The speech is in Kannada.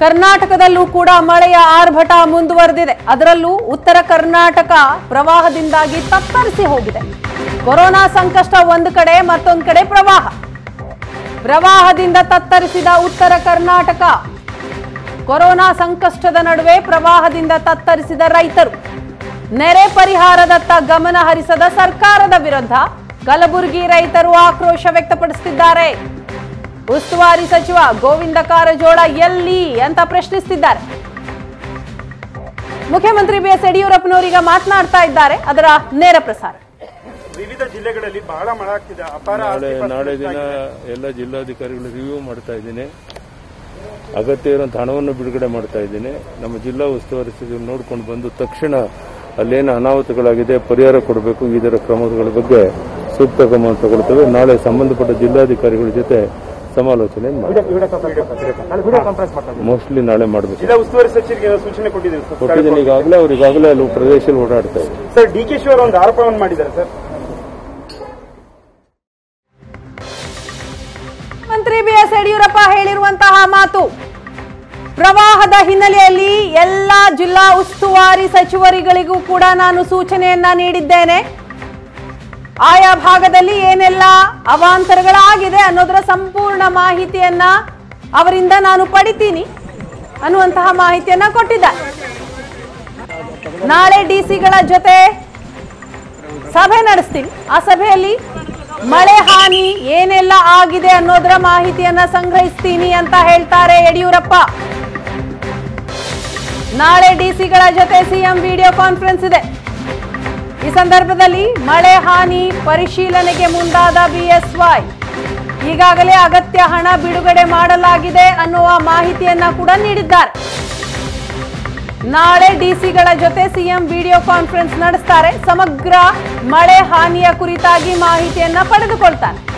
ಕರ್ನಾಟಕದಲ್ಲೂ ಕೂಡ ಮಳೆಯ ಆರ್ಭಟ ಮುಂದುವರೆದಿದೆ ಅದರಲ್ಲೂ ಉತ್ತರ ಕರ್ನಾಟಕ ಪ್ರವಾಹದಿಂದಾಗಿ ತತ್ತರಿಸಿ ಹೋಗಿದೆ ಕೊರೋನಾ ಸಂಕಷ್ಟ ಒಂದು ಕಡೆ ಮತ್ತೊಂದು ಕಡೆ ಪ್ರವಾಹ ಪ್ರವಾಹದಿಂದ ತತ್ತರಿಸಿದ ಉತ್ತರ ಕರ್ನಾಟಕ ಕೊರೋನಾ ಸಂಕಷ್ಟದ ನಡುವೆ ಪ್ರವಾಹದಿಂದ ತತ್ತರಿಸಿದ ರೈತರು ನೆರೆ ಪರಿಹಾರದತ್ತ ಗಮನ ಹರಿಸದ ಸರ್ಕಾರದ ವಿರುದ್ಧ ಕಲಬುರಗಿ ರೈತರು ಆಕ್ರೋಶ ವ್ಯಕ್ತಪಡಿಸುತ್ತಿದ್ದಾರೆ ಉಸ್ತುವಾರಿ ಸಚಿವ ಗೋವಿಂದ ಕಾರಜೋಳ ಎಲ್ಲಿ ಅಂತ ಪ್ರಶ್ನಿಸುತ್ತಿದ್ದಾರೆ ಮುಖ್ಯಮಂತ್ರಿ ಬಿ ಎಸ್ ಯಡಿಯೂರಪ್ಪನವರೀಗ ಮಾತನಾಡ್ತಾ ಇದ್ದಾರೆ ಅದರ ನೇರ ಪ್ರಸಾರ ವಿವಿಧ ಜಿಲ್ಲೆಗಳಲ್ಲಿ ಬಹಳ ಮಳೆ ಆಗ್ತಿದೆ ಅಪಾರ ನಾಳೆ ಆಸ್ತಿ ಪಾಸ್ತಿ ನಾಳೆ ದಿನ ನಷ್ಟ ಎಲ್ಲ ಜಿಲ್ಲಾಧಿಕಾರಿಗಳು ರಿವ್ಯೂ ಮಾಡ್ತಾ ಇದ್ದೀನಿ ಅಗತ್ಯ ಇರುವಂತ ಹಣವನ್ನು ಬಿಡುಗಡೆ ಮಾಡ್ತಾ ಇದ್ದೀನಿ ನಮ್ಮ ಜಿಲ್ಲಾ ಉಸ್ತುವಾರಿ ಸಚಿವರು ನೋಡ್ಕೊಂಡು ಬಂದು ತಕ್ಷಣ ಅಲ್ಲೇನು ಅನಾಹುತಗಳಾಗಿದೆ ಪರಿಹಾರ ಕೊಡಬೇಕು ಇದರ ಕ್ರಮಗಳ ಬಗ್ಗೆ ಸೂಕ್ತ ಕ್ರಮ ತಗೊಳ್ತೇವೆ ನಾಳೆ ಸಂಬಂಧಪಟ್ಟ ಜಿಲ್ಲಾಧಿಕಾರಿಗಳ ಜೊತೆ ಸಮಾಲೋಚನೆ ಮಾಡಿ ಮೋಸ್ಟ್ಲಿ ನಾಳೆ ಮಾಡಬೇಕು ಜಿಲ್ಲಾ ಉಸ್ತುವಾರಿ ಸಚಿವರಿಗೆ ಏನೋ ಸೂಚನೆ ಕೊಟ್ಟಿದ್ದೀರಿ ಸರ್ ಕೊಟ್ಟಿದ್ದೀನಿ ಈಗಾಗಲೇ ಅವ್ರು ಈಗಾಗಲೇ ಅಲ್ಲಿ ಪ್ರದೇಶದಲ್ಲಿ ಓಡಾಡ್ತಾ ಇದ್ದಾರೆ ಸರ್ ಡಿ ಕೆ ಶಿವರ್ ಒಂದು ಆರೋಪವನ್ನು ಮಾಡಿದ್ದಾರೆ ಸರ್ ಮಂತ್ರಿ ಬಿ ಎಸ್ ಯಡಿಯೂರಪ್ಪ ಹೇಳಿರುವಂತಹ ಮಾತು ಪ್ರವಾಹದ ಹಿನ್ನೆಲೆಯಲ್ಲಿ ಎಲ್ಲ ಜಿಲ್ಲಾ ಉಸ್ತುವಾರಿ ಸಚಿವರುಗಳಿಗೂ ಕೂಡ ನಾನು ಸೂಚನೆಯನ್ನ ನೀಡಿದ್ದೇನೆ ಆಯಾ ಭಾಗದಲ್ಲಿ ಏನೆಲ್ಲ ಅವಾಂತರಗಳಾಗಿದೆ ಅನ್ನೋದರ ಸಂಪೂರ್ಣ ಮಾಹಿತಿಯನ್ನ ಅವರಿಂದ ನಾನು ಪಡಿತೀನಿ ಅನ್ನುವಂತಹ ಮಾಹಿತಿಯನ್ನ ಕೊಟ್ಟಿದ್ದಾರೆ ನಾಳೆ ಡಿಸಿಗಳ ಜೊತೆ ಸಭೆ ನಡೆಸ್ತೀವಿ ಆ ಸಭೆಯಲ್ಲಿ ಮಳೆ ಹಾನಿ ಏನೆಲ್ಲ ಆಗಿದೆ ಅನ್ನೋದರ ಮಾಹಿತಿಯನ್ನ ಸಂಗ್ರಹಿಸ್ತೀನಿ ಅಂತ ಹೇಳ್ತಾರೆ ಯಡಿಯೂರಪ್ಪ ನಾಳೆ ಡಿಸಿಗಳ ಜೊತೆ ಸಿಎಂ ವಿಡಿಯೋ ಕಾನ್ಫರೆನ್ಸ್ ಇದೆ ಈ ಸಂದರ್ಭದಲ್ಲಿ ಮಳೆ ಹಾನಿ ಪರಿಶೀಲನೆಗೆ ಮುಂದಾದ ಬಿಎಸ್ವೈ ಈಗಾಗಲೇ ಅಗತ್ಯ ಹಣ ಬಿಡುಗಡೆ ಮಾಡಲಾಗಿದೆ ಅನ್ನುವ ಮಾಹಿತಿಯನ್ನ ಕೂಡ ನೀಡಿದ್ದಾರೆ ನಾಳೆ ಡಿಸಿಗಳ ಜೊತೆ ಸಿಎಂ ವಿಡಿಯೋ ಕಾನ್ಫರೆನ್ಸ್ ನಡೆಸ್ತಾರೆ ಸಮಗ್ರ ಮಳೆ ಹಾನಿಯ ಕುರಿತಾಗಿ ಮಾಹಿತಿಯನ್ನ ಪಡೆದುಕೊಳ್ತಾರೆ